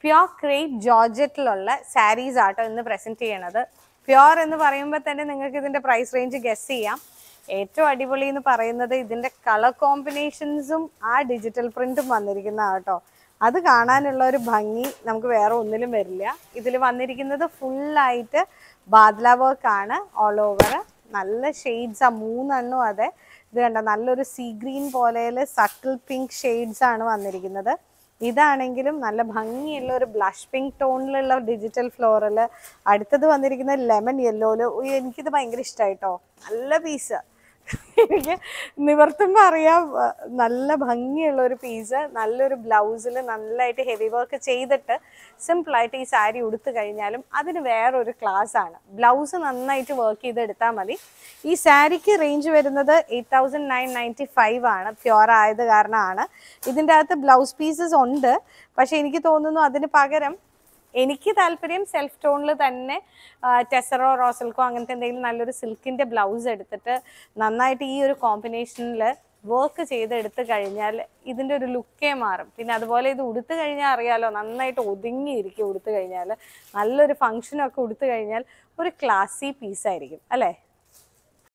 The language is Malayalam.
പ്യോർ ക്രേപ്പ് ജോർജറ്റിലുള്ള സാരീസ് ആട്ടോ ഇന്ന് പ്രസന്റ് ചെയ്യണത് പ്യോർ എന്ന് പറയുമ്പോൾ തന്നെ നിങ്ങൾക്ക് ഇതിന്റെ പ്രൈസ് റേഞ്ച് ഗസ് ചെയ്യാം ഏറ്റവും അടിപൊളി എന്ന് പറയുന്നത് ഇതിന്റെ കളർ കോമ്പിനേഷൻസും ആ ഡിജിറ്റൽ പ്രിന്റും വന്നിരിക്കുന്ന കേട്ടോ അത് കാണാനുള്ള ഒരു ഭംഗി നമുക്ക് വേറെ ഒന്നിലും വരില്ല ഇതിൽ വന്നിരിക്കുന്നത് ഫുള്ളായിട്ട് ബാദ്ല വർക്ക് ആണ് ഓൾ ഓവർ നല്ല ഷെയ്ഡ്സ് ആ മൂന്നെണ്ണവും അതെ ഇത് കണ്ട നല്ലൊരു സീ ഗ്രീൻ പോലെയിൽ സക്കിൾ പിങ്ക് ഷെയ്ഡ്സ് ആണ് വന്നിരിക്കുന്നത് ഇതാണെങ്കിലും നല്ല ഭംഗിയുള്ള ഒരു ബ്ലഷ് പിങ്ക് ടോണിലുള്ള ഡിജിറ്റൽ ഫ്ലോറൽ അടുത്തത് വന്നിരിക്കുന്നത് ലെമൺ യെല്ലോയില് എനിക്കിത് ഭയങ്കര ഇഷ്ടമായിട്ടോ നല്ല പീസ് എനിക്ക് നിവർത്തുമ്പോൾ അറിയാം ആ, നല്ല ഭംഗിയുള്ള ഒരു പീസ് നല്ലൊരു ബ്ലൗസിൽ നല്ലതായിട്ട് ഹെവി വർക്ക് ചെയ്തിട്ട് സിമ്പിളായിട്ട് ഈ സാരി ഉടുത്തു കഴിഞ്ഞാലും അതിന് വേറൊരു ക്ലാസ് ആണ് ബ്ലൗസ് നന്നായിട്ട് വർക്ക് ചെയ്തെടുത്താൽ മതി ഈ സാരിക്ക് റേഞ്ച് വരുന്നത് eight thousand nine ninety five ആണ് പ്യുവർ ആയത് കാരണമാണ് ഇതിൻ്റെ അകത്ത് ബ്ലൗസ് പീസസ് ഉണ്ട് പക്ഷെ എനിക്ക് തോന്നുന്നു അതിന് പകരം എനിക്ക് താല്പര്യം സെൽഫ് ടോണിൽ തന്നെ ടെസറോ റോസൽക്കോ അങ്ങനത്തെ എന്തെങ്കിലും നല്ലൊരു സിൽക്കിന്റെ ബ്ലൗസ് എടുത്തിട്ട് നന്നായിട്ട് ഈ ഒരു കോമ്പിനേഷനിൽ വർക്ക് ചെയ്ത് എടുത്തു കഴിഞ്ഞാൽ ഇതിൻ്റെ ഒരു ലുക്കേ മാറും പിന്നെ അതുപോലെ ഇത് ഉടുത്തു കഴിഞ്ഞാൽ അറിയാലോ നന്നായിട്ട് ഒതുങ്ങിയിരിക്കും ഉടുത്തു കഴിഞ്ഞാൽ നല്ലൊരു ഫംഗ്ഷനൊക്കെ ഉടുത്തു കഴിഞ്ഞാൽ ഒരു ക്ലാസി പീസായിരിക്കും അല്ലേ